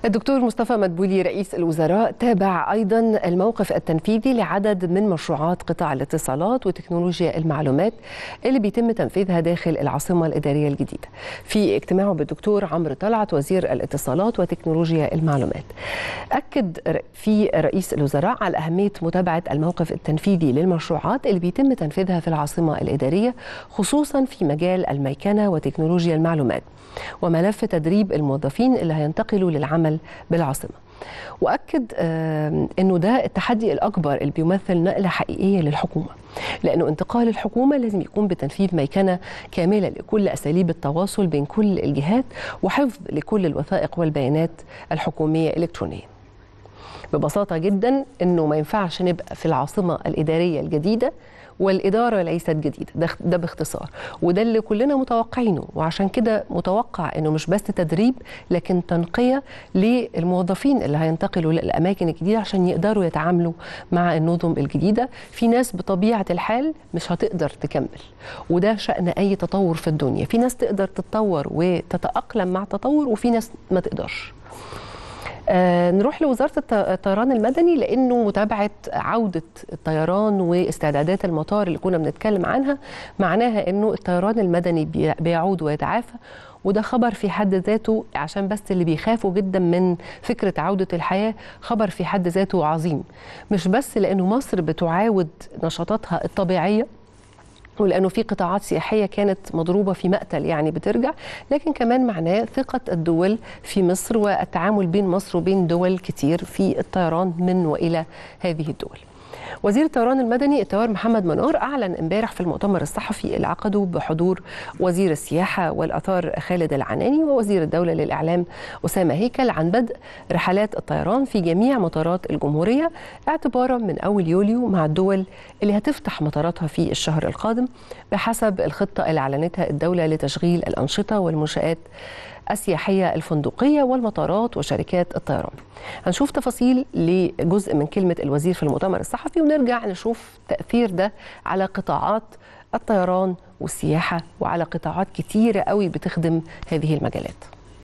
الدكتور مصطفى مدبولي رئيس الوزراء تابع ايضا الموقف التنفيذي لعدد من مشروعات قطاع الاتصالات وتكنولوجيا المعلومات اللي بيتم تنفيذها داخل العاصمه الاداريه الجديده. في اجتماعه بالدكتور عمرو طلعت وزير الاتصالات وتكنولوجيا المعلومات. اكد في رئيس الوزراء على اهميه متابعه الموقف التنفيذي للمشروعات اللي بيتم تنفيذها في العاصمه الاداريه خصوصا في مجال الميكنه وتكنولوجيا المعلومات. وملف تدريب الموظفين اللي هينتقلوا للعمل بالعاصمه. واكد انه ده التحدي الاكبر اللي بيمثل نقله حقيقيه للحكومه لانه انتقال الحكومه لازم يكون بتنفيذ ميكنه كامله لكل اساليب التواصل بين كل الجهات وحفظ لكل الوثائق والبيانات الحكوميه الكترونيا ببساطه جدا انه ما ينفعش نبقى في العاصمه الاداريه الجديده والإدارة ليست جديدة ده, ده باختصار وده اللي كلنا متوقعينه وعشان كده متوقع أنه مش بس تدريب لكن تنقية للموظفين اللي هينتقلوا للأماكن الجديدة عشان يقدروا يتعاملوا مع النظم الجديدة في ناس بطبيعة الحال مش هتقدر تكمل وده شأن أي تطور في الدنيا في ناس تقدر تتطور وتتأقلم مع التطور وفي ناس ما تقدرش آه نروح لوزارة الطيران المدني لأنه متابعة عودة الطيران واستعدادات المطار اللي كنا بنتكلم عنها معناها أنه الطيران المدني بيعود ويتعافى وده خبر في حد ذاته عشان بس اللي بيخافوا جدا من فكرة عودة الحياة خبر في حد ذاته عظيم مش بس لأنه مصر بتعاود نشاطاتها الطبيعية ولانه في قطاعات سياحيه كانت مضروبه في مقتل يعني بترجع لكن كمان معناه ثقه الدول في مصر والتعامل بين مصر وبين دول كتير في الطيران من والى هذه الدول وزير الطيران المدني الطيار محمد منار اعلن امبارح في المؤتمر الصحفي اللي عقده بحضور وزير السياحه والاثار خالد العناني ووزير الدوله للاعلام اسامه هيكل عن بدء رحلات الطيران في جميع مطارات الجمهوريه اعتبارا من اول يوليو مع الدول اللي هتفتح مطاراتها في الشهر القادم بحسب الخطه اللي اعلنتها الدوله لتشغيل الانشطه والمنشات السياحية الفندقية والمطارات وشركات الطيران هنشوف تفاصيل لجزء من كلمة الوزير في المؤتمر الصحفي ونرجع نشوف تأثير ده على قطاعات الطيران والسياحة وعلى قطاعات كتيرة قوي بتخدم هذه المجالات